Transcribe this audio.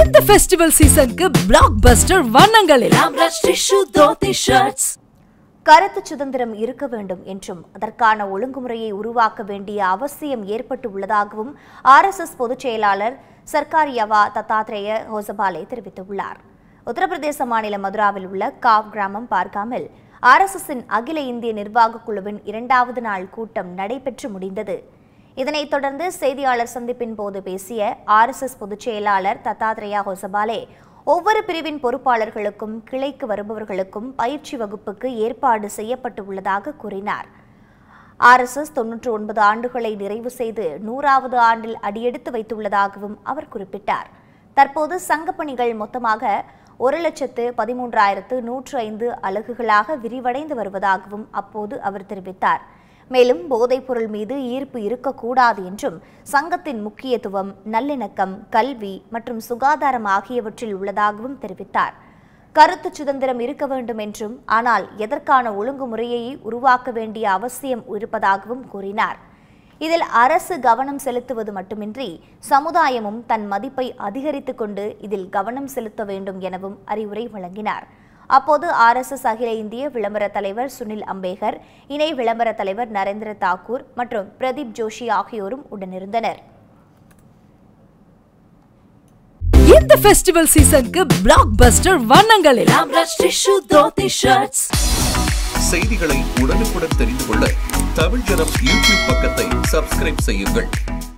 இந்த ஃபெஸ்டிவல் சீசனுக்கு பிளாக் பஸ்டர் வண்ணங்களில் ஆம்ரஷ் டிஷ்யூ தோத்தி ஷர்ட்ஸ் கருத்து சுதந்திரம் இருக்க வேண்டும் என்றும் அதற்கான ஒழுங்குமுறையை உருவாக்க வேண்டிய அவசியம் ஏற்பட்டு உள்ளதாகவும் ஆர்எஸ்எஸ் பொதுச் செயலாளர் சர்க்கார் யவா தத்தாத்ரேய ஹோசபாலே தெரிவித்துள்ளார் உத்தரப்பிரதேச மாநிலம் மதுராவில் உள்ள காவ் கிராமம் பார்க்காமல் ஆர்எஸ்எஸ்ஸின் அகில இந்திய நிர்வாகக் குழுவின் இரண்டாவது நாள் கூட்டம் நடைபெற்று முடிந்தது இதனைத் தொடர்ந்து செய்தியாளர் சந்திப்பின் போது பேசிய ஆர்எஸ்எஸ் பொதுச் செயலாளர் தத்தாத்ரேயா ஹோசபாலே ஒவ்வொரு பிரிவின் பொறுப்பாளர்களுக்கும் கிளைக்கு வருபவர்களுக்கும் பயிற்சி வகுப்புக்கு ஏற்பாடு செய்யப்பட்டு உள்ளதாக கூறினார் ஆர்எஸ்எஸ் தொன்னூற்று ஒன்பது ஆண்டுகளை நிறைவு செய்து நூறாவது ஆண்டில் அடியெடுத்து வைத்துள்ளதாகவும் அவர் குறிப்பிட்டார் தற்போது சங்கப்பணிகள் மொத்தமாக ஒரு லட்சத்து பதிமூன்றாயிரத்து நூற்று ஐந்து அலகுகளாக விரிவடைந்து வருவதாகவும் அப்போது அவர் தெரிவித்தார் மேலும் போதைப்பொருள் மீது ஈர்ப்பு இருக்கக்கூடாது என்றும் சங்கத்தின் முக்கியத்துவம் நல்லிணக்கம் கல்வி மற்றும் சுகாதாரம் ஆகியவற்றில் உள்ளதாகவும் தெரிவித்தார் கருத்து சுதந்திரம் இருக்க வேண்டும் என்றும் ஆனால் எதற்கான ஒழுங்குமுறையை உருவாக்க வேண்டிய அவசியம் இருப்பதாகவும் கூறினார் இதில் அரசு கவனம் செலுத்துவது மட்டுமின்றி சமுதாயமும் தன் மதிப்பை அதிகரித்துக் கொண்டு இதில் கவனம் செலுத்த வேண்டும் எனவும் அறிவுரை வழங்கினார் அப்போது ஆர்எஸ்எஸ் அகில இந்திய விளம்பர தலைவர் சுனில் அம்பேகர் இணை விளம்பர தலைவர் நரேந்திர தாக்கூர் மற்றும் பிரதீப் ஜோஷி ஆகியோரும் உடனிருந்தனர் இந்த ஃபெஸ்டிவல் சீசனுக்கு பிளாக் பஸ்டர் வண்ணங்களில் ஆம்ரஷ் டிஷ்யூ தோத்தி ஷர்ட்ஸ் செய்திகளை உடனுக்குடன் தெரிந்து கொள்ள தமிழ் ஜனம் யூடியூப் பக்கத்தை சப்ஸ்கிரைப் செய்யுங்கள்